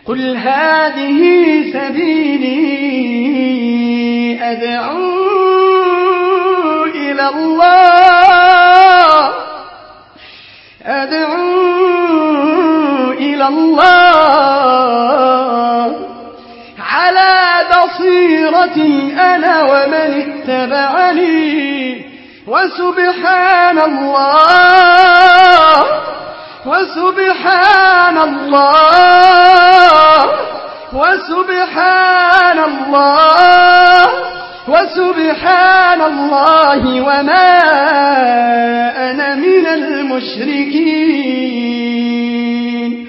قل هذه سبيلي أدعو إلى الله أدعو إلى الله على بصيرة أنا ومن اتبعني وسبحان الله وسبحان الله وسبحان الله وسبحان الله وما أنا من المشركين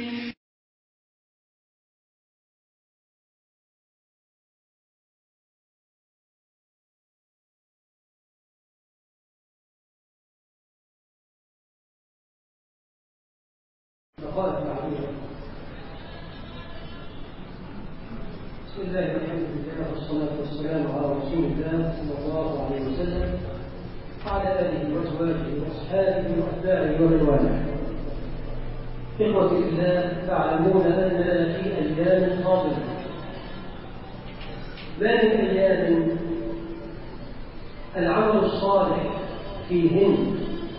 فقال تعالى بسم الله والحمد لله والصلاة والسلام على رسول الله صلى الله عليه وسلم وعلى آله وأزواجه وأصحابه وأتباعه ومن والاه إخوتي في الله تعلمون أننا في أيام فاضلة ما من أيام العمل الصالح فيهن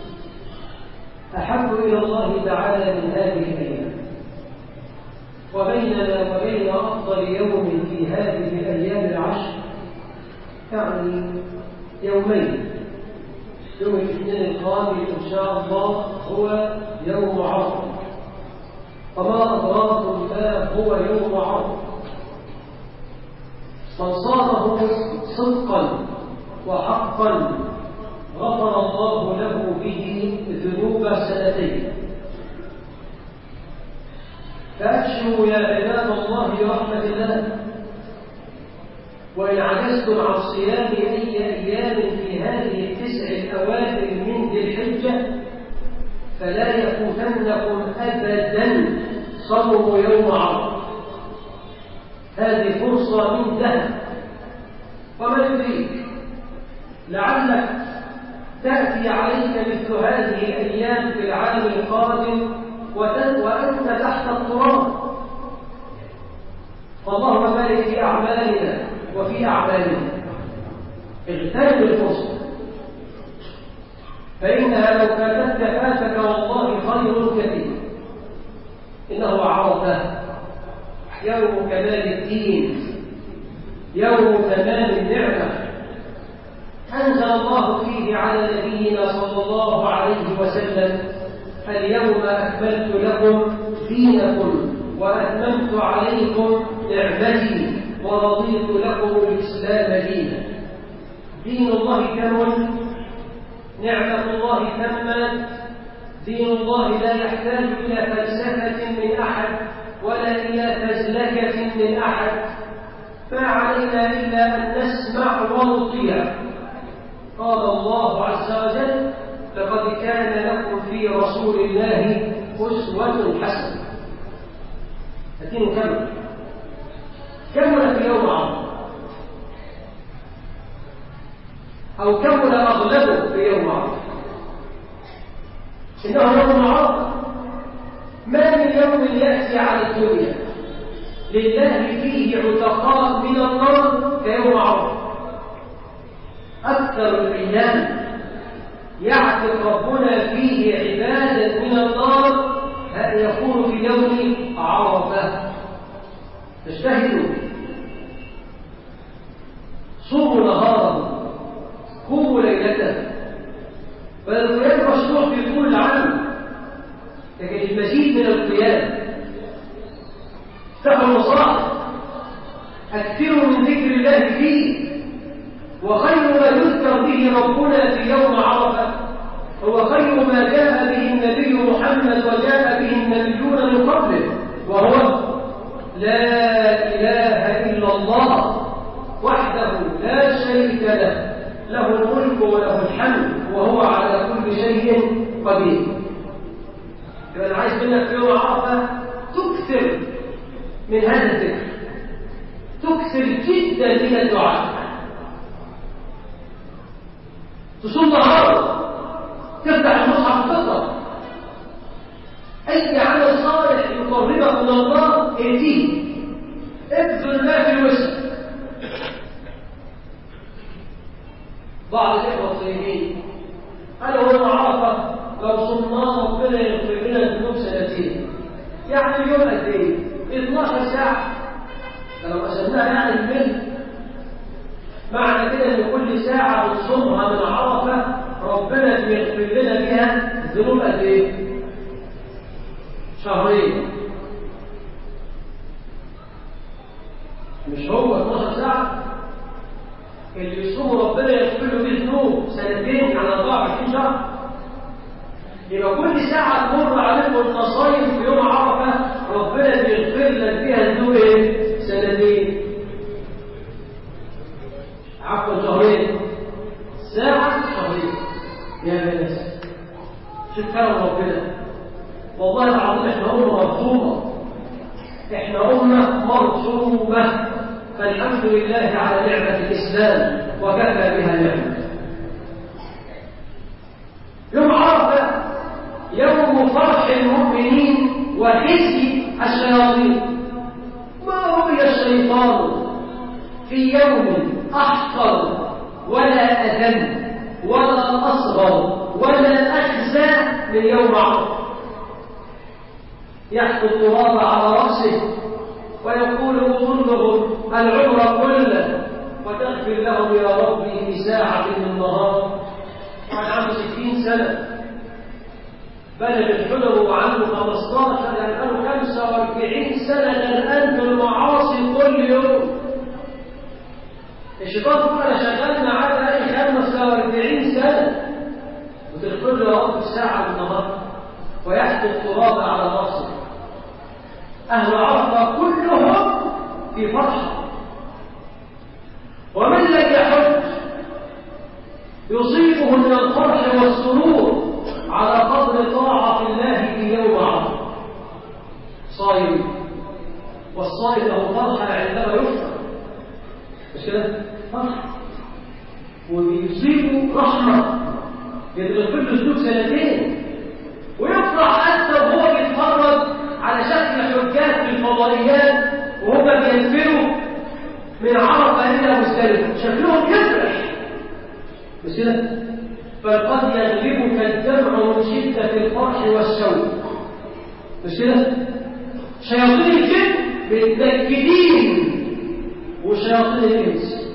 أحب إلى الله تعالى من هذه الأيام وبيننا وبين أفضل يوم في هذه الأيام العشر يعني يومين يوم الاثنين القادم إن شاء الله هو يوم عرفة وما أدراكم ما هو يوم عرفة من صامه صدقا وحقا غفر الله له به ذنوب سنتين فأبشروا يا عباد الله برحمة الله وإن عجزتم عن صيام أي أيام في هذه التسع الأوائل من ذي الحجة فلا يفوتنكم أبدا صوم يوم عرفة هذه فرصة من ذهب وما يدريك لعلك تأتي عليك مثل هذه الأيام في العام القادم وأنت تحت التراب فاللهم بارك في أعمالنا وفي أعمالنا اغتنم الفرصة فإنها لو فاتتك فاتك والله خير كثير إنه عرفة يوم كمال الدين يوم تمام النعمة أنزل الله فيه على نبينا صلى الله عليه وسلم اليوم أكملت لكم دينكم وأتممت عليكم نعمتي ورضيت لكم الإسلام دينا دين الله كمل نعمة الله تمت دين الله لا يحتاج إلى فلسفة من أحد ولا إلى فزلكة من أحد ما علينا إلا أن نسمع ونطيع قال الله عز وجل لقد كان لكم في رسول الله أسوة حسنة لكن كمل كمل في يوم عرفة أو كمل أغلبه في يوم عرفة إنه يوم عرفة ما من يوم يأتي على الدنيا لله فيه عتقاء من النار كيوم عرفة أكثر الأيام يعتق ربنا فيه عبادا من النار يكون في يوم عرفة فاجتهدوا صوموا نهاره قوموا ليلته فالقيام مشروع في كل عام لكن المزيد من القيام افتحوا المصاحف اكثروا من ذكر الله فيه وخير ما يذكر به ربنا في يوم عرفه هو خير ما جاء به النبي محمد وجاء به النبيون من قبله وهو لا اله الا الله وحده لا شريك له له الملك وله الحمد وهو على كل شيء قدير يبقى انا عايز منك في يوم عرفه تكثر من هذا الذكر تكثر جدا من الدعاء تصوم نهار تفتح المصحف تقرا اي عمل صالح يقربك من الله ائتيه طيبين قالوا هو عرفة لو صمنا ربنا يغفر لنا الذنوب سنتين يعني اليوم قد ايه؟ 12 ساعة فلو قسمناها يعني الملك معنى كده ان كل ساعة بنصومها من عرفة ربنا بيغفر لنا بيها الذنوب قد ايه؟ شهرين مش هو 12 ساعة اللي يصوم ربنا يغفر له بيه ذنوب سنتين يعني 24 شهر يبقى كل ساعة تمر عليكم النصايب في يوم عرفة ربنا بيغفر لك فيها الذنوب ايه؟ سنتين عفوا شهرين ساعة شهرين يا ناس شوف كلام ربنا والله العظيم احنا أمة مرحومة احنا أمة مرحومة فالحمد لله على نعمة الإسلام وكفى بها نعمة يوم عرفة يوم فرح المؤمنين وحزن الشياطين ما رؤي الشيطان في يوم أحقر ولا أذن ولا أصغر ولا أخزى من يوم عرفة يحكي التراب على رأسه ويقول اغفر العمر كله وتغفر لهم يا ربي في ساعة من النهار وعن عنده ستين سنة بلغ الحلم عنه 15 يعني له 45 سنة الآن في المعاصي كل يوم الشيطان يقول أنا شغال معاه بقالي 45 سنة وتغفر له يا رب ساعة من النهار ويحكي التراب على راسه أهل عرفة كلهم في فرحة ومن لم يحج يصيبه من الفرح والسرور على قدر طاعة الله في يوم عرفة صائم والصائم له فرحة عندما يفطر مش كده؟ فرحة وبيصيبه رحمة يتغفر له سلوك سنتين ويفرح حتى وهو بيتفرج على شكل حجاج في الفضائيات وهم بينفروا من عرفة إلى مزدلفة شكلهم يفرح مش كده؟ فقد يغلبك الدمع من شدة الفرح والشوق مش كده؟ شياطين الجن متنكدين وشياطين الإنس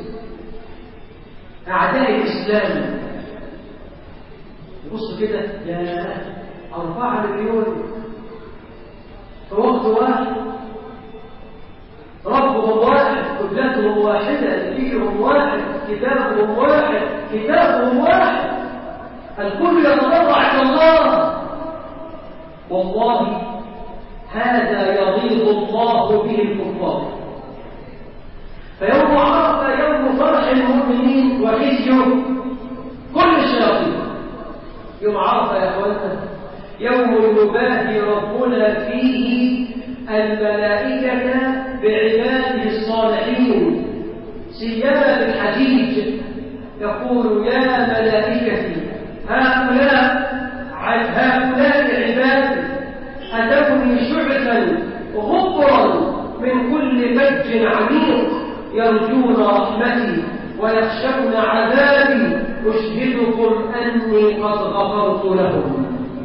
أعداء الإسلام بصوا كده يا أربعة مليون في وقت واحد ربهم واحد قبلتهم واحدة نبيهم واحد كتابهم واحد كتابهم واحد الكل يتضرع إلى الله والله هذا يغيظ الله به الكفار فيوم عرفة يوم فرح المؤمنين وخزي كل الشياطين يوم عرفة يا أخوانا يوم يباهي ربنا فيه الملائكة بعباده الصالحين سيما بالحديث يقول يا ملائكتي هؤلاء هؤلاء عبادي أتوني شعثا غبرا من كل فج عميق يرجون رحمتي ويخشون عذابي أشهدكم أني قد غفرت لهم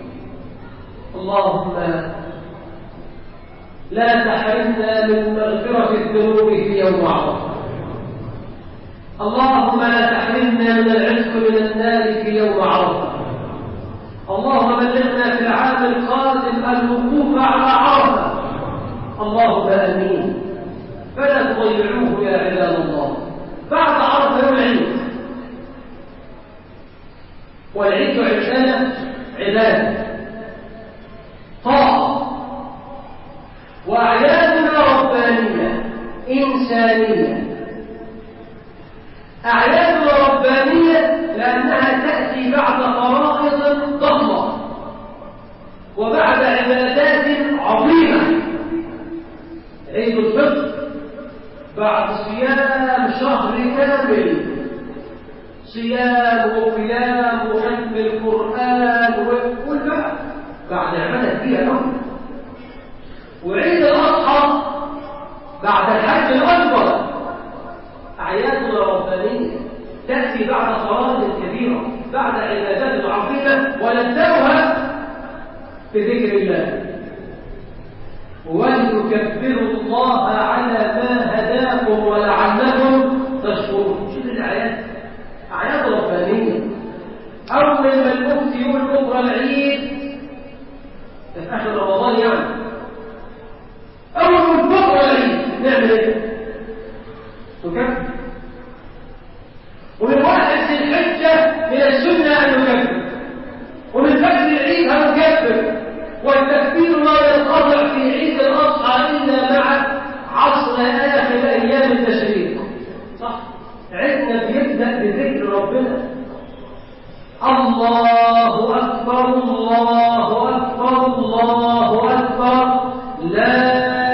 اللهم لا تحرمنا من مغفرة الذنوب في يوم عرفة اللهم لا تحرمنا من العتق من النار في يوم عرفة اللهم بلغنا في العام القادم الوقوف على عرفة اللهم امين فلا تضيعوه يا عباد الله بعد عرفة يوم العيد والعيد عبادة عبادة طاعة وأعيادنا ربانية إنسانية أعيادنا ربانية لأنها تأتي بعد فرائض ضخمة وبعد عبادات عظيمة عيد الفطر بعد صيام شهر كامل صيام وقيام وختم القرآن وكل بقى بعد عبادة كبيرة قوي وعيد الأضحى بعد الحج الأكبر أعيادنا ربانية تأتي بعد فرائض كبيرة بعد عبادات عظيمة ونبدأها بذكر الله ولتكبروا الله على ما هداكم ولعلكم تشكرون شوف الآيات أعياد ربانية أول ما المفتي يقول بكرة العيد في آخر رمضان يعني أول ما بكرة العيد نعمل إيه؟ نكبر ومن واحد ذي الحجة من السنة أن نكبر ومن فجر العيد هنكبر والتكبير لا ينقطع في عيد الأضحى إلا مع عصر آخر أيام التشريق صح عيدنا بيبدأ بذكر ربنا الله أكبر الله أكبر الله أكبر لا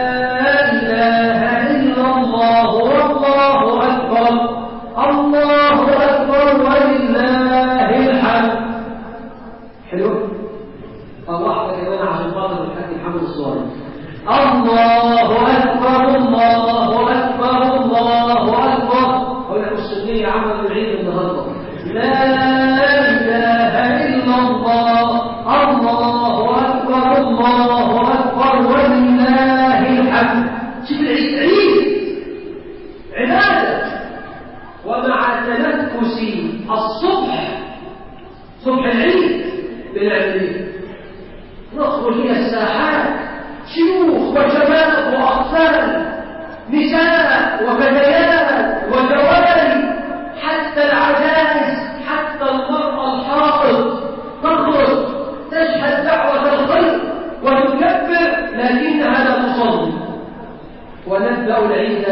إله إلا الله والله أكبر الله أكبر ولله الحمد حلو الله كمان عشان خاطر الحاج محمد الصالح الله أكبر الله أكبر الله أكبر أقول لك السنية عملوا العيد النهارده لا إله إلا الله الله أكبر الله أكبر ولله الحمد شوف العيد عيد عبادة ومع تنفس الصبح صبح العيد بنعمل ايه؟ نخرج إلى الساحات شيوخ وشباب وأطفال نساء وفتيات وجواري حتى العجائز حتى المرأة الحائض تخرج تشهد دعوة الخير وتكبر لكنها لا تصلي ونبدأ العيد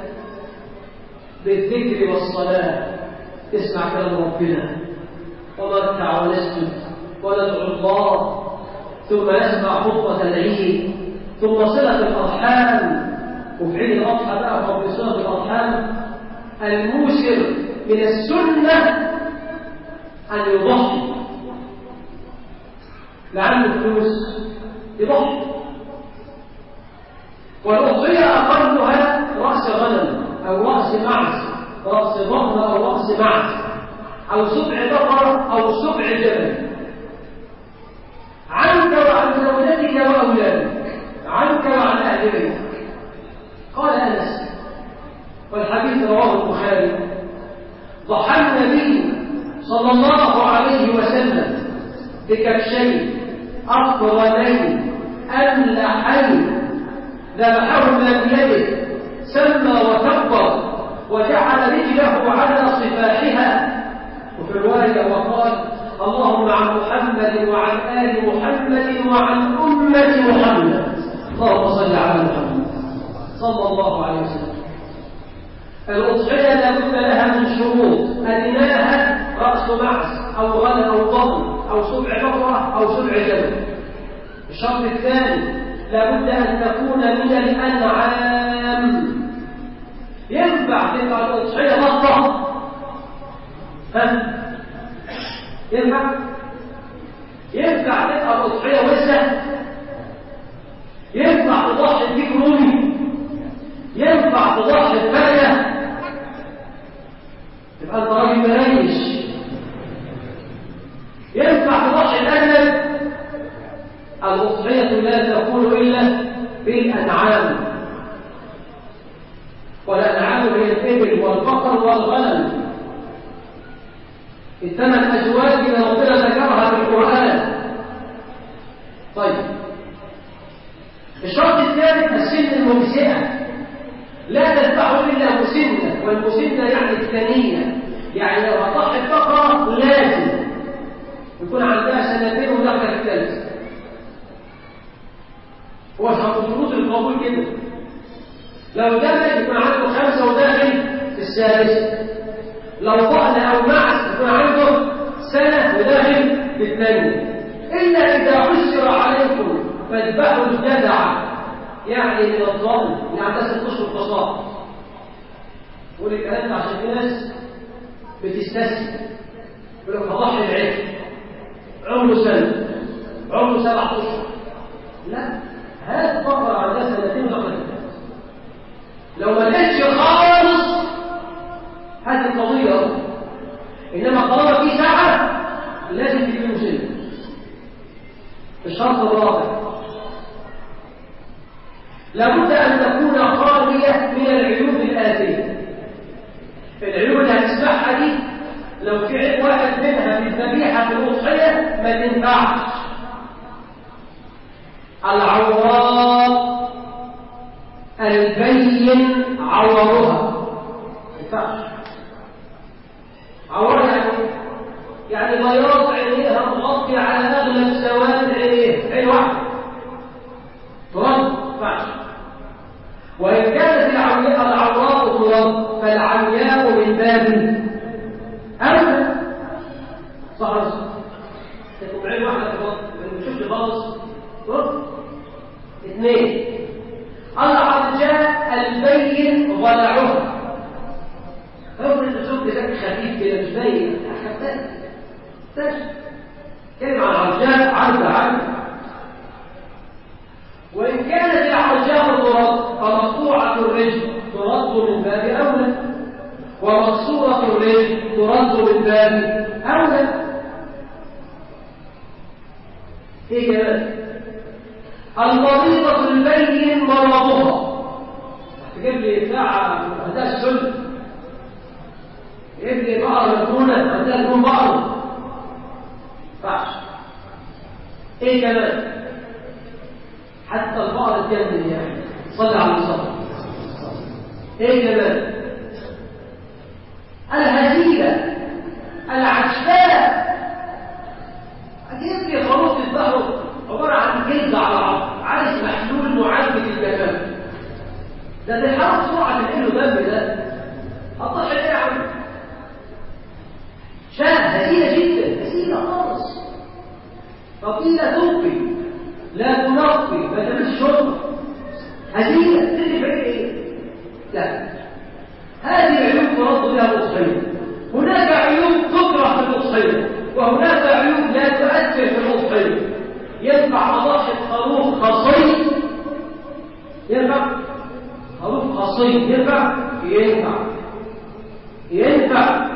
بالذكر والصلاة اسمع كلام ربنا ونركع ونسجد وندعو الله ثم نسمع خطبة العيد ثم صلة الأرحام وفي عيد الأضحى بقى فوق صلة الأرحام الموسر من السنة أن يضحي لعنه فلوس يضحي والأضحية أقلها رأس غنم أو رأس معز رأس ضغن أو رأس معز أو سبع بقرة أو سبع جبل عنك وعن زوجتك وأولادك عنك وعن أهل بيتك قال أنس والحديث رواه البخاري ضحى النبي صلى الله عليه وسلم بكبشين أقرنين أملحين ذبحهما بيده سمى وكبر وجعل رجله على صفاحها وفي الرواية وقال اللهم عن محمد وعن آل محمد وعن أمة محمد اللهم صل على محمد صلى الله عليه وسلم الأضحية لابد لها من شروط أدناها رأس معز أو غنم أو ضم أو سبع بقرة أو سبع جبل الشرط الثاني لابد أن تكون من الأنعام ينفع تبقى الأضحية بطة ها ينفع ينفع تبقى الأضحية وسة ينفع تضحي بيك رومي ينفع تضحي بفرية يبقى انت راجل مريش ينفع تضحي الأجنب الأضحية لا تكون إلا بالأنعام والأنعام هي الإبل والبقر والغنم الثمان أزواج اللي ربنا ذكرها في القرآن طيب الشرط الثالث السن المجزئة لا تتبعه إلا مسنة والمسنة يعني الثانية يعني لو هتضحي البقرة لازم يكون عندها سنتين ودخل الثالث هو شروط القبول كده لو دخل يكون عنده خمسة وداخل في السادسة لو ضأن أو معز يكون عنده سنة وداخل في الثانية إلا إذا عسر عليكم فاذبحوا الجدع يعني من الضأن يعني ده ست أشهر تصاعد قول الكلام ده عشان في ناس بتستسهل يقول لك هضحي العيد عمره سنة عمره سبعة أشهر لا هات بقرة عندها سنتين ودخلت الثالث لو ما لقيتش خالص هذه القضية إنما طالما في ساعة لازم تجيب مسلم الشرط الرابع لابد أن تكون خالية من العيوب الآتية العيوب اللي هتسمعها دي لو في عيب واحد منها في الذبيحة في الأضحية ما تنفعش العوراء البين عورها ما ينفعش عورها يعني يعني بياض عينيها مغطي على اغلب سواد عينيه عين واحده ترد ما ينفعش وان كانت العوراء العوراء ترد فالعمياء من باب اولى صح ولا صح؟ تكون عين واحده ترد ما تشوفش خالص ترد اثنين العرجاء البين ضلعها هو الاسلوب بشكل خفيف كده مش باين خفاف سهل كلمة عن العرجاء عرجة عرجة وإن كانت العرجاء ترد فمقطوعة الرجل ترد من باب أولى ومقصورة الرجل ترد من باب أولى إيه كمان المريضة البين مرضها تجيب لي ساعة عندها السن تجيب لي بقرة مكونة عندها تكون بقرة فعش ايه كمان حتى البقرة تجنن يعني صلى على الصلاة ايه كمان الهزيلة العشاء اجيب لي خروف يذبحوا عبارة عن جلد على عظم عايز محلول معالج الجفاف ده بيحاول بسرعة تنقله دم ده الضحى ايه يا عم شاه هزيلة جدا هزيلة خالص فضيلة تنقي لا تنقي ما تعملش شرطة هزيلة تدري في ايه لا هذه عيوب ترد بها الأضحية هناك عيوب تكره في الأضحية وهناك عيوب لا تؤثر في الأضحية ينفع أضحي خروف خصي ينفع خروف خصي ينفع ينفع ينفع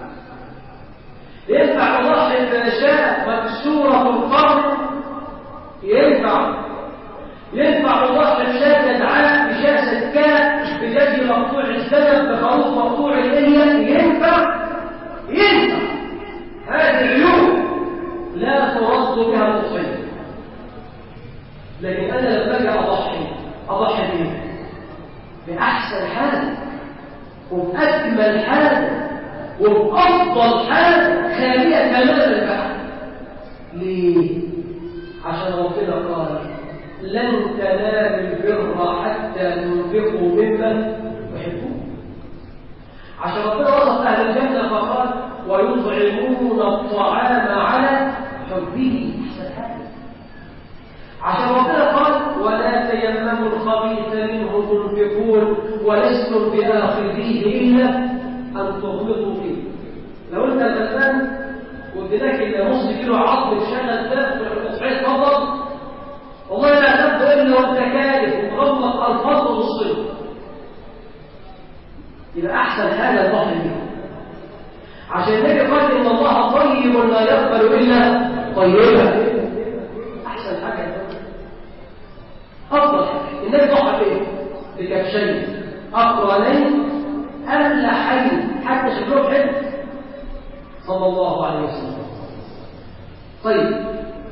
ينفع أضحي بشاة مكسورة القرن ينفع ينفع أضحي بشاة جدعاء بشاة سكاء بجدي مقطوع السبب بخروف مقطوع الإلية ينفع ينفع هذه عيوب لا ترد بها الأضحية لكن أنا لما أجي أضحي أضحي بإيه؟ بأحسن حال وبأجمل حال وبأفضل حال خالية تماما البحر ليه؟ عشان ربنا قال لن تنالوا البر حتى تنفقوا مما تحبون عشان ربنا وصف أهل الجنة فقال ويطعمون الطعام على حبه أحسن حال عشان ربنا قال ولا تيمموا الخبيث منه تنفقون ولستم بآخذيه إلا أن تغمضوا فيه لو أنت غلبان واديناك إلا نص كيلو عظم وشغل ده في التصحيح تفضل والله لا تبدو إلا وأنت كارف ومغمض ألفاظ ونصين يبقى أحسن حاجة الضحي بيها عشان النبي قال إن الله طيب لا يقبل إلا طيبا أحسن حاجة أفضل حاجة النبي ضحى بإيه؟ بكبشين أقرانين أملحين حتى شكلهم حلو صلى الله عليه وسلم طيب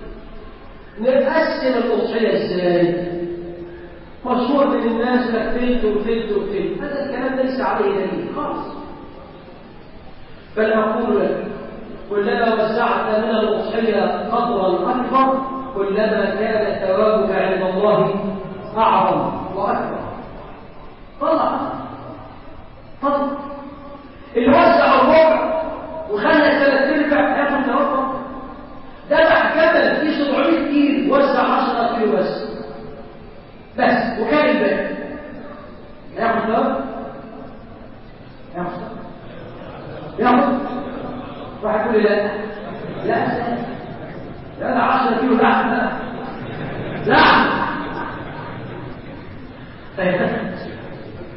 نقسم الأضحية إزاي؟ مشهور بين الناس لك تلت وتلت وتلت هذا الكلام ليس عليه دليل خالص بل أقول لك كلما وسعت من الأضحية قدرا أكبر كلما كان ثوابك عند الله أعظم وأكبر طلع طلع اللي وسع الربع وخلى ثلاث ارباع ياخد ثواب ذبح جبل فيه 700 كيلو وسع 10 كيلو بس بس وكان الباقي ياخد ثواب ياخد ثواب ياخد واحد يقول لي لا لا لا ده 10 كيلو لحم لا لحم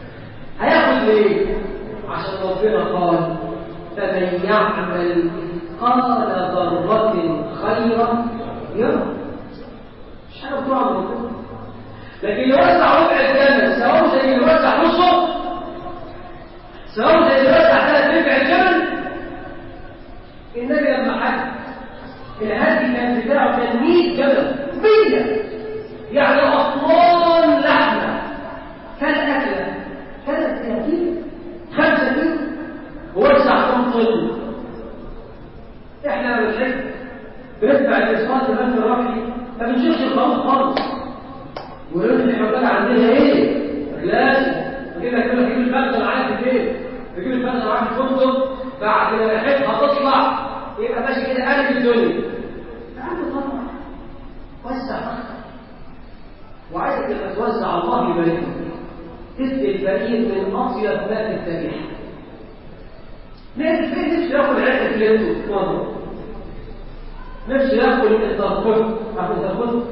هياخد ليه عشان ربنا قال فمن يعمل مثقال ذرة خيرا يرى مش حاجة بتقع من ربنا لكن اللي وسع ربع الجبل سواء زي اللي وسع نصه سواء زي اللي وسع ثلاث ربع الجبل النبي لما حج الهدي كان بتاعه كان 100 جبل 100 يعني أطنان لحمة كان أكلة كانت 30 5 كيلو ووسع كم طن احنا بنحب بندفع الاصوات البنك الربحي ما بنشوفش الخروف خالص ونقول احنا بقى عندنا ايه؟ لازم كده كده تجيب البنك معاك في البيت تجيب البنك معاك في الفندق بعد ما ريحتها تطلع يبقى ماشي كده قلب الدنيا تعالوا طبعا وسع اكتر وعايزك لما توزع الله يبارك لك تدي الفقير من اطيب ما في التاريخ نفسه فين نفسه ياكل عيش كليته مره نفسه ياكل التركض عارف التركض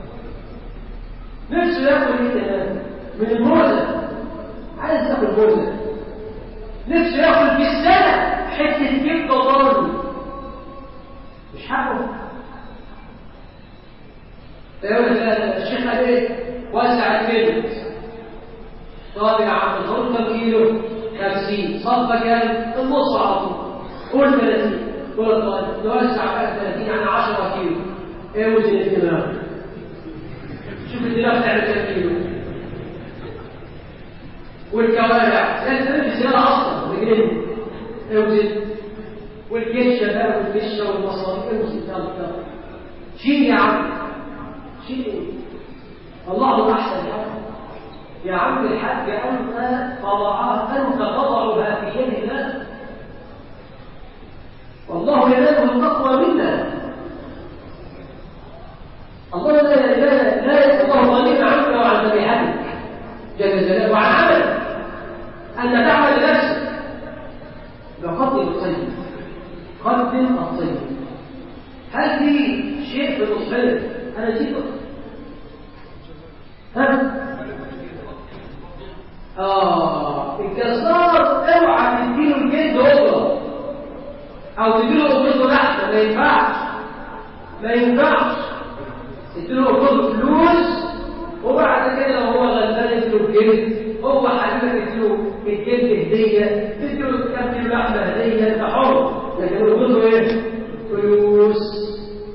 نفسه ياكل ايه كمان من الموزه عايز ياكل موزه نفسه ياكل في السنه حته كبده ضاني مش حقه فيقول لك الشيخ قال ايه وسع الكبد طب يا عم الخروج كم كيلو 50 صفى كام النص على طول قول 30 قول طيب نوسع بقى 30 يعني 10 كيلو ايه وزن الدماغ شوف الدماغ تعمل كام كيلو والكوارع لازم تمشي زياده اصلا رجلين ايه وزن والكشه بقى والفشه والمصاريف ايه وزن يلا يلا شيل يا عم شيل ايه الله احسن حاجه يا عم الحاج أنت طبعها أنت تضعها في يد الله والله ينال التقوى منا الله لا لا لا الله غني عنك وعن ذبيحتك جل جلاله وعن عملك أن تعمل لنفسك بقدر الطيب قدر الطيب هل في شيء في الأصحاب أنا جيته ها آه الجزار اوعى تديله الجلد أجرة أو تديله أجرته لحظة ما ينفعش ما ينفعش تديله أجرته فلوس وبعد كده لو هو غلبان يديله الجلد هو حبيبك تديله الجلد هدية تديله كام كيلو لحمة هدية أنت حر لكن أجرته إيه؟ فلوس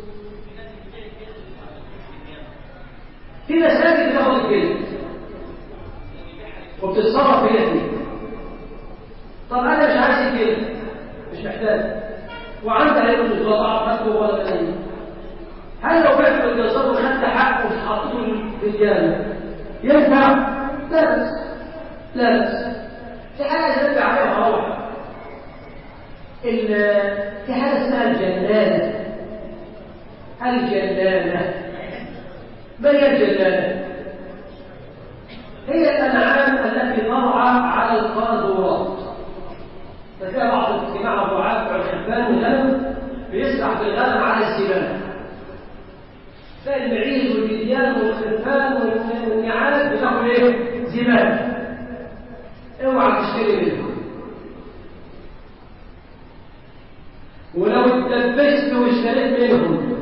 في مساجد بتاخد الجلد وبتتصرف هي فيه طب انا مش عايز كده مش محتاج وعندها يوم الزراعه خدته ولا ملايين هل لو بعت الجزار وخدت حقه وحطيته في الجامع ينفع؟ لا بس لا بس في حاجه زي عليها روح في حاجه اسمها الجلالة الجلالة ما هي الجلالة؟ هي الأنعام التي ترعى على القاذورات ففيها بعض اجتماع الرعاة بتوع الحبان والغنم بيسرح بالغنم على السباق تلاقي المعيز والجديان والخرفان والنعاس بتاكل ايه؟ زباله اوعى تشتري منهم ولو اتلبست واشتريت منهم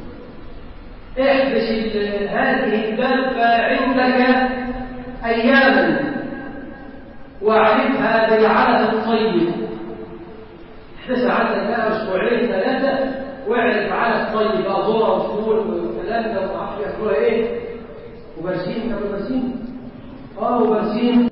احبس هذه الدابة عندك أياما واعرفها بالعدد الطيب احبسها عندك بقى أسبوعين ثلاثة واعرف عدد طيب أظهر وفول والكلام ده وما اعرفش ياكلوها إيه وبرسيم كانوا برسيم اه وبرسيم